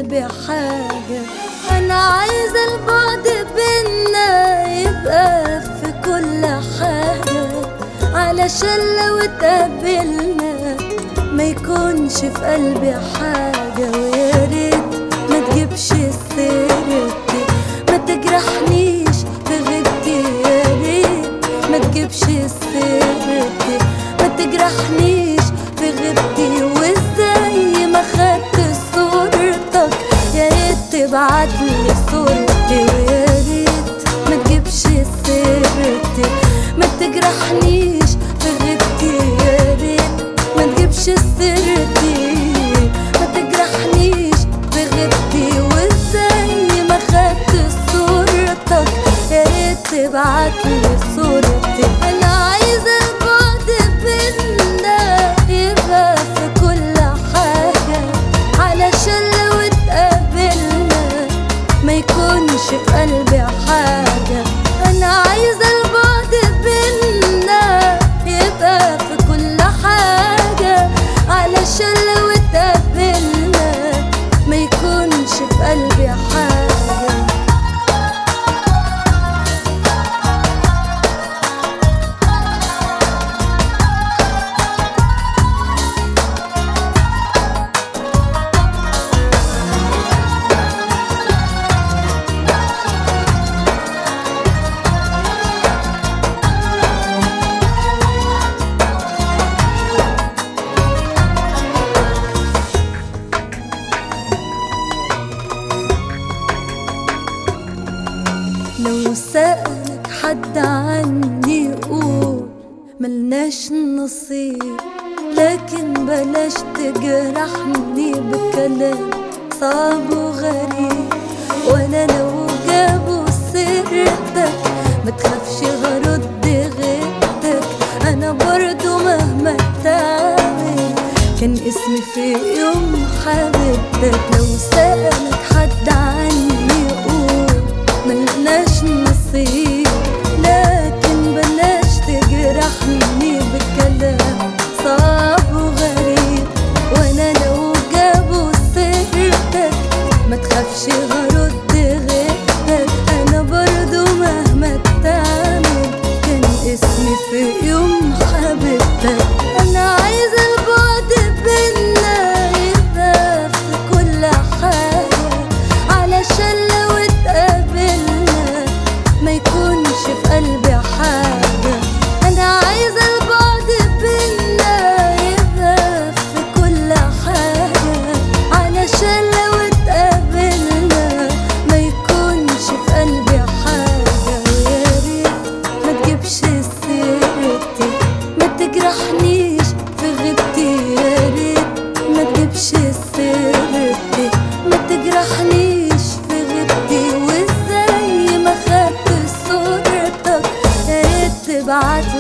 قلبي حاجة أنا عايزة البعد بينا يبقى في كل حاجة علشان لو اتقابلنا ما يكونش في قلبي حاجة ويا ريت ما تجيبش سيرتي ما تجرحنيش في غيبتي يا ريت ما تجيبش سيرتي ما تجرحنيش في غيبتي وازاي ما خدت صورتك يا ريت تبعتلي صورتي ويا ريت ما تجيبش سيرتي ما تجرحنيش في غيبتي يا ريت ما تجيبش سيرتي ما تجرحنيش في غيبتي وازاي ما خدت صورتك يا ريت تبعتلي صورتي انا عايزه البعد بينا يبقى في كل حاجه علشان لو اتقابلنا ما يكونش في قلبي حاجه انا عايزه البعد بينا يبقى في كل حاجه علشان لو اتقابلنا ما يكونش في قلبي حاجه لو سألك حد عني قول ملناش نصيب لكن بلاش تجرحني بكلام صعب وغريب وانا لو جابوا سيرتك ما تخافش هرد غيرتك انا برضو مهما تعمل كان اسمي في يوم حبيبتك لو سألك حد عني قول ملناش نصيب لكن بلاش تجرحني بكلام صعب وغريب وانا لو جابوا سيرتك ما تخافش هرد غيرتك انا برضو مهما تعمل كان اسمي في يوم حبيبتك انا عايزه البعد بينا يبقى في كل حاجه علشان لو اتقابلنا ما يكونش في قلبي حاجه انا عايزه البعد بينا يبقى في كل حاجه علشان لو اتقابلنا ما يكونش في قلبي حاجه ويا ريت ما تجيبش سيرتي ما تجرحنيش في غيبتي يا ريت ما تجيبش سيرتي ما تجرحنيش في غيبتي وازاي ما خدت صورتك يا ريت تبعتلي